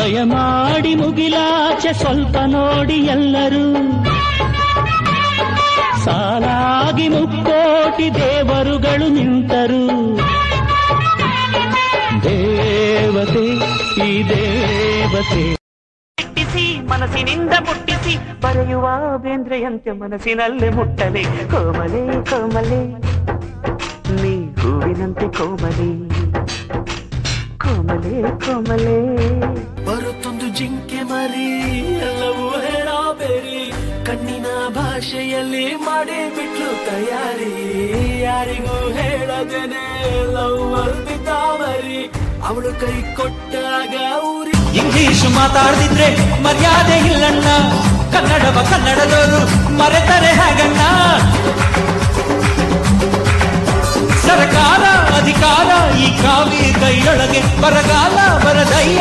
ದಯಮಾಡಿ ಮುಗಿಲಾಚೆ ಸ್ವಲ್ಪ ನೋಡಿ ಎಲ್ಲರೂ ಸಾಲಾಗಿ ಮುಕ್ಕೋಟಿ ದೇವರುಗಳು ನಿಂತರು ದೇವತೆ ಈ ದೇವತೆ ಮುಟ್ಟಿಸಿ ಮನಸ್ಸಿನಿಂದ ಮುಟ್ಟಿಸಿ ಬರೆಯುವ ಬೇಂದ್ರೆಯಂತೆ ಮನಸ್ಸಿನಲ್ಲೇ ಮುಟ್ಟಲೆ ಕೋಮಲೆ ಕೋಮಲೆ ನೀ ಹೂವಿನಂತೆ ಕೋಮಲೆ ಕೋಮಲೆ ಕೋಮಲೆ ಬರುತ್ತೊಂದು ಜಿಂಕೆ ಮರಿ ಎಲ್ಲವೂ ಹೇಳಬೇರಿ ಕಣ್ಣಿನ ಭಾಷೆಯಲ್ಲಿ ಮಾಡಿ ಬಿಟ್ಲು ತಯಾರಿ ಯಾರಿಗೂ ಹೇಳದೇನೆ ಲವ್ ಮರಿ ಅವಳು ಕೈ ಕೊಟ್ಟಾಗ ಊರಿ ಇಂಗ್ಲಿಷ್ ಮಾತಾಡ್ದಿದ್ರೆ ಮರ್ಯಾದೆ ಇಲ್ಲಣ್ಣ ಕನ್ನಡವ ಕನ್ನಡದವರು ಮರೆತರೆ ಹಾಗಣ್ಣ ಸರ್ಕಾರ ಅಧಿಕಾರ ಈ ಕಾವಿ ಕೈಯೊಳಗೆ ಬರಗಾಲ ಬರದಯ್ಯ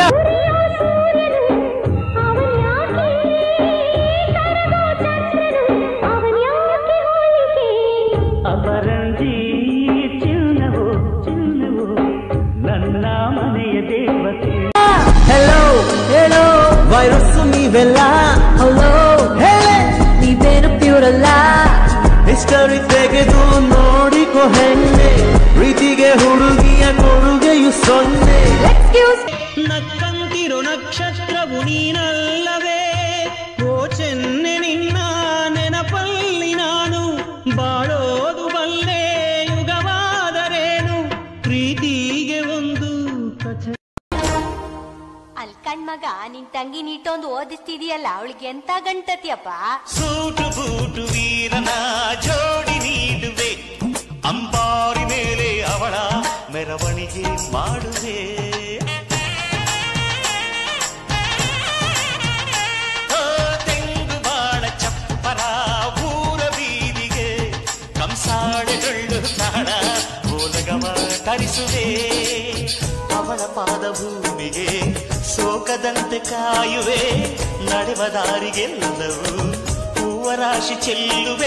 ಅಪರಂಜಿ ಚಿನ್ನವು ಚಿನ್ನವು ನನ್ನ ಮನೆಯ ದೇವತೆ ಹೆಲೋ ಹೇಳೋ ವೈರಸ್ಸು ನೀವೆಲ್ಲ ಹಲೋ ಹೇಳೆ ನೀವೇನು ಪ್ಯೂರಲ್ಲ ಹಿಸ್ಟರಿ ತೆಗೆದು ನೋಡಿಕೊ ಹೆಣ್ಣೆ ಪ್ರೀತಿಗೆ ಹುಡುಗಿಯ ಕೊಡುಗೆಯು ಸೊನ್ನೆ ಎಕ್ಸ್ಕ್ಯೂಸ್ ನಕ್ಕಂತಿರೋ ನಕ್ಷತ್ರವು ನೀನಲ್ಲವೇ ಓ ಚೆನ್ನೆ ನಿನ್ನ ನೆನಪಲ್ಲಿ ನಾನು ಬಾಳೋದು ಬಲ್ಲೆ ಯುಗವಾದರೇನು ಪ್ರೀತಿಗೆ ಒಂದು ಕಥೆ ಅಲ್ಲಿ ಕಣ್ಮಗ ನಿನ್ ತಂಗಿ ನೀಟೊಂದು ಓದಿಸ್ತಿದೀಯಲ್ಲ ಅವಳಿಗೆ ಎಂತ ಗಂಟತಿಯಪ್ಪ ಸೂಟು ಬೂಟು ವೀರನ ಜೋಡಿ ನೀಡುವೆ ಅಂಬಾರಿ ಮೇಲೆ ಅವಳ ಮೆರವಣಿಗೆ ಮಾಡುವೆ ಓ, ತೆಂಗು ಬಾಳ ಚಪ್ಪರ ಊರ ಬೀದಿಗೆ ಕಂಸಾಳೆಗಳು ಕಾಣ ಓಲಗವ ತರಿಸುವೆ ಅವಳ ಪಾದ ಭೂಮಿಗೆ ಶೋಕದಂತೆ ಕಾಯುವೆ ನಡೆವ ದಾರಿಗೆಲ್ಲವೂ ಹೂವ ರಾಶಿ ಚೆಲ್ಲುವೆ